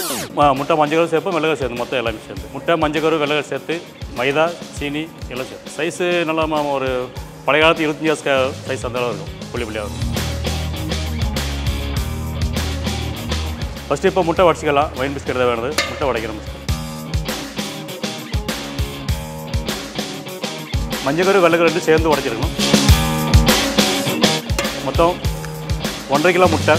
ம- முட்டை மஞ்சள் சேர்ப்பு மிளகாய் சேர்த்து மொத்தம் எல்லாமே சேர்த்து முட்டை மஞ்சள் வெள்ளை சேர்த்து மைதா சீனி எல்லாம் சேர்த்து சைஸு நல்லா ம- ஒரு பழைய காலத்து இருபத்தஞ்சி வருஷ சைஸ் அந்த அளவு இருக்கும் புள்ளி புள்ளியாக இருக்கும் ஃபஸ்ட்டு இப்போ முட்டை உடச்சிக்கலாம் ஒயின் பிஸ்கெட் தான் வேணுது முட்டை உடைக்கிறோம் பிஸ்கெட் மஞ்சள் வெள்ளை ரெண்டு சேர்ந்து உடைச்சிருக்கணும் மொத்தம் ஒன்றரை கிலோ முட்டை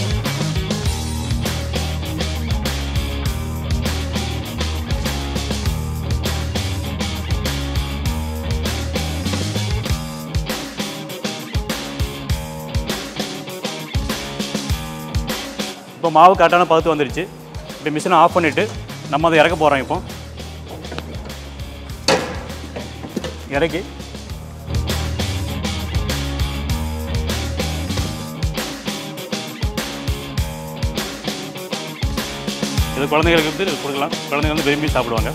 இப்போ மாவு கரெக்டான பதத்து வந்துடுச்சு இப்போ மிஷினை ஆஃப் பண்ணிவிட்டு நம்ம அதை இறக்க போகிறோம் இப்போ இறக்கி இது குழந்தைகளுக்கு வந்து கொடுக்கலாம் குழந்தைங்க வந்து விரும்பி சாப்பிடுவாங்க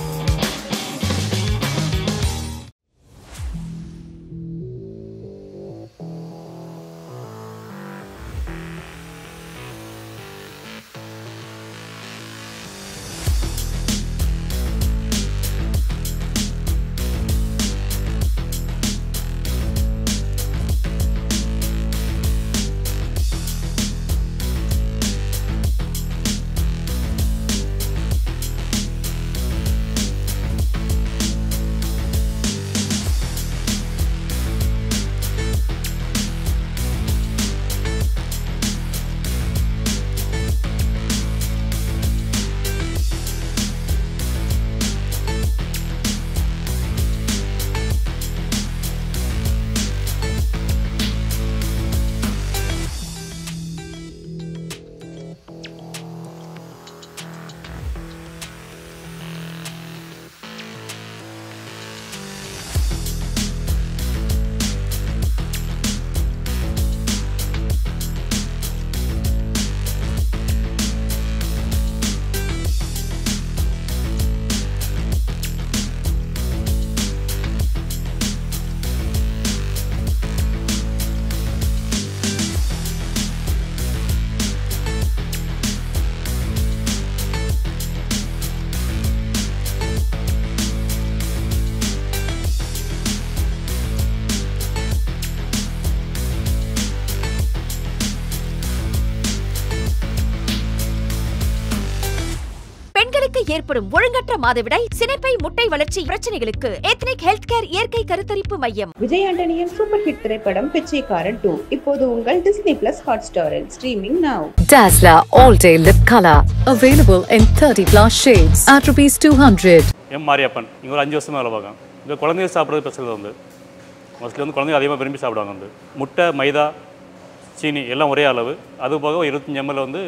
பெண்களுக்கு ஏற்படும் ஒழுங்கற்ற மாதவிடாய் சினைப்பை முட்டை வளர்ச்சி பிரச்சனைகளுக்கு எத்னிக் ஹெல்த் கேர் இயற்கை கருத்தரிப்பு மையம் விஜய் ஆண்டனியின் சூப்பர் ஹிட் திரைப்படம் பிச்சைக்காரன் டூ இப்போது உங்கள் டிஸ்னி பிளஸ் ஹாட் ஸ்டாரில் streaming now Dazzler All Day Lip Color. Available in 30 plus shades at rupees 200. M Mariappan இங்கே ஒரு அஞ்சு வருஷமாக வேலை பார்க்கேன் இங்கே குழந்தைங்க சாப்பிட்றது பிரச்சனை வந்து மோஸ்ட்லி வந்து குழந்தைங்க அதிகமாக விரும்பி சாப்பிடுவாங்க வந்து முட்டை மைதா சீனி எல்லாம் ஒரே அளவு அது போக ஒரு இருபத்தஞ்சி எம்எல் வந்து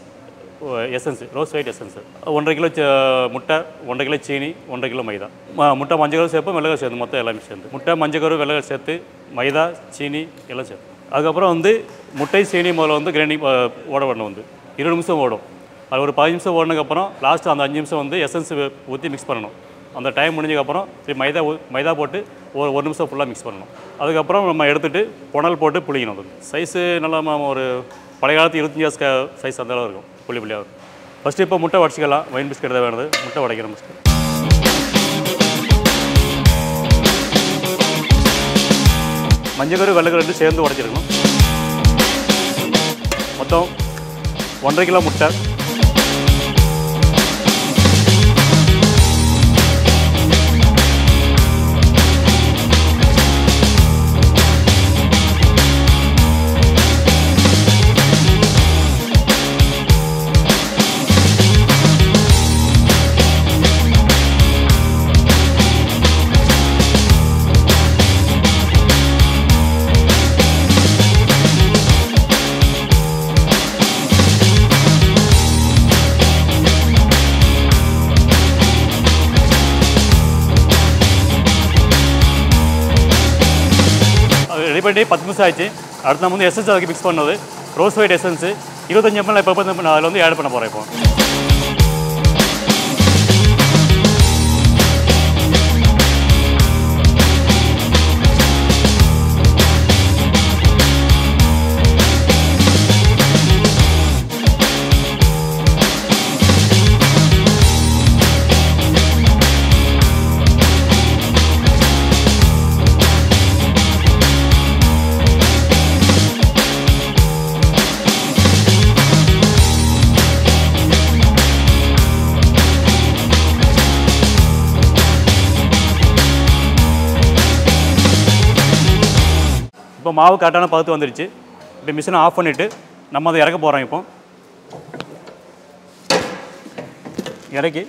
எசன்ஸ் ரோஸ் ஒயிட் எசன்ஸ் ஒன்றரை கிலோ ச- முட்டை ஒன்றரை கிலோ சீனி ஒன்றரை கிலோ மைதா ம- முட்டை மஞ்சள் கரு சேர்ப்பு மிளகாய் சேர்த்து மொத்தம் எல்லாமே சேர்ந்து முட்டை மஞ்சள் கரு வெள்ளை சேர்த்து மைதா சீனி எல்லாம் சேர்த்து அதுக்கப்புறம் வந்து முட்டை சீனி முதல்ல வந்து கிரைண்டிங் ஓட விடணும் வந்து இருபது நிமிஷம் ஓடும் அது ஒரு பதினஞ்சு நிமிஷம் ஓடினதுக்கப்புறம் லாஸ்ட்டு அந்த அஞ்சு நிமிஷம் வந்து எசன்ஸ் ஊற்றி மிக்ஸ் பண்ணணும் அந்த டைம் முடிஞ்சதுக்கப்புறம் சரி மைதா ஊ- மைதா போட்டு ஒரு ஒரு நிமிஷம் ஃபுல்லாக மிக்ஸ் பண்ணணும் அதுக்கப்புறம் நம்ம எடுத்துட்டு புனல் போட்டு புளிக்கணும் அது சைஸு நல்லா ம- ஒரு பழைய காலத்து இருபத்தஞ்சி வருஷ சைஸ் அந்த அளவு இருக்கும் புளி புளியாக இருக்கும் ஃபஸ்ட்டு இப்போ முட்டை உடச்சிக்கலாம் ஒயின் பிஸ்கெட் தான் வேணுது முட்டை உடைக்கிறோம் பிஸ்கெட் மஞ்சள் கரு வெள்ளை கரு ரெண்டு சேர்ந்து உடைச்சிருக்கணும் மொத்தம் ஒன்றரை கிலோ முட்டை ரெடி பண்ணி பத்து நிமிஷம் ஆச்சு அடுத்து நம்ம வந்து எசன்ஸ் அதுக்கு மிக்ஸ் பண்ணது ரோஸ் ஒயிட் எசன்ஸு இருபத்தஞ்சு எம்எல் இப்போ வந்து நான் அதில் வந்து ஆட் பண்ண போகிறேன் இப்போ இப்போ மாவு கரெக்டான பதத்து வந்துருச்சு இப்போ மிஷினை ஆஃப் பண்ணிவிட்டு நம்ம அதை இறக்க போகிறோம் இப்போ இறக்கி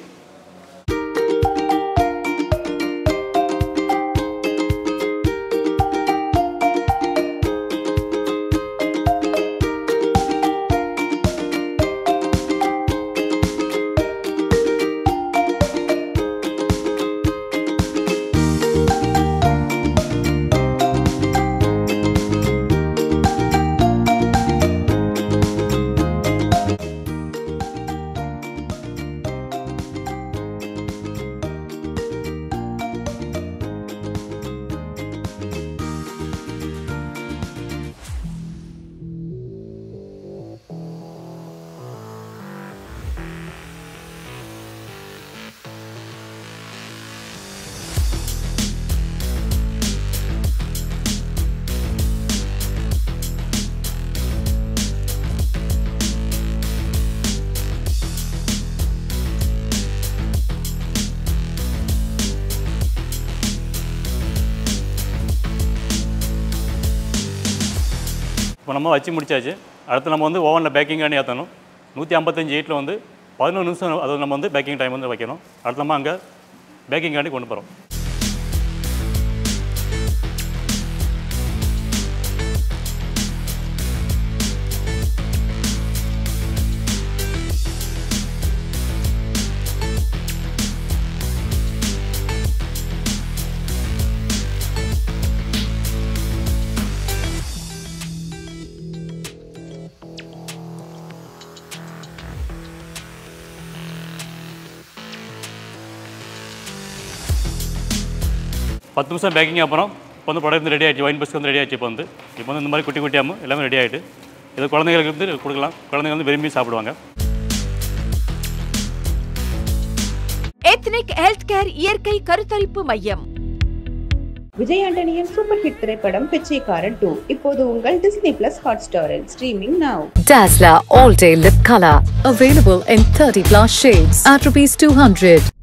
இப்போ நம்ம வச்சு முடிச்சாச்சு அடுத்து நம்ம வந்து ஓவனில் பேக்கிங் பண்ணி ஏற்றணும் நூற்றி ஐம்பத்தஞ்சு ஹீட்டில் வந்து பதினொரு நிமிஷம் அது நம்ம வந்து பேக்கிங் டைம் வந்து வைக்கணும் அடுத்து நம்ம அங்கே பேக்கிங் காண்டி கொண்டு போகிறோம் பத்து நிமிஷம் பேக்கிங் அப்புறம் இப்போ வந்து ப்ராடக்ட் வந்து ரெடி ஆகிடுச்சு ஒயின் பஸ்க்கு வந்து ரெடி ஆகிடுச்சு இப்போ வந்து இப்போ வந்து இந்த மாதிரி குட்டி குட்டியாமல் எல்லாமே ரெடி ஆகிட்டு இது குழந்தைங்களுக்கு வந்து கொடுக்கலாம் குழந்தைங்க வந்து விரும்பி சாப்பிடுவாங்க எத்னிக் ஹெல்த் கேர் இயற்கை கருத்தரிப்பு மையம் விஜய் ஆண்டனியின் சூப்பர் ஹிட் திரைப்படம் பிச்சைக்காரன் டூ இப்போது உங்கள் டிஸ்னி பிளஸ் ஹாட் ஸ்டாரில் streaming now Dazzler All Day Lip Color. Available in 30 plus shades at rupees 200.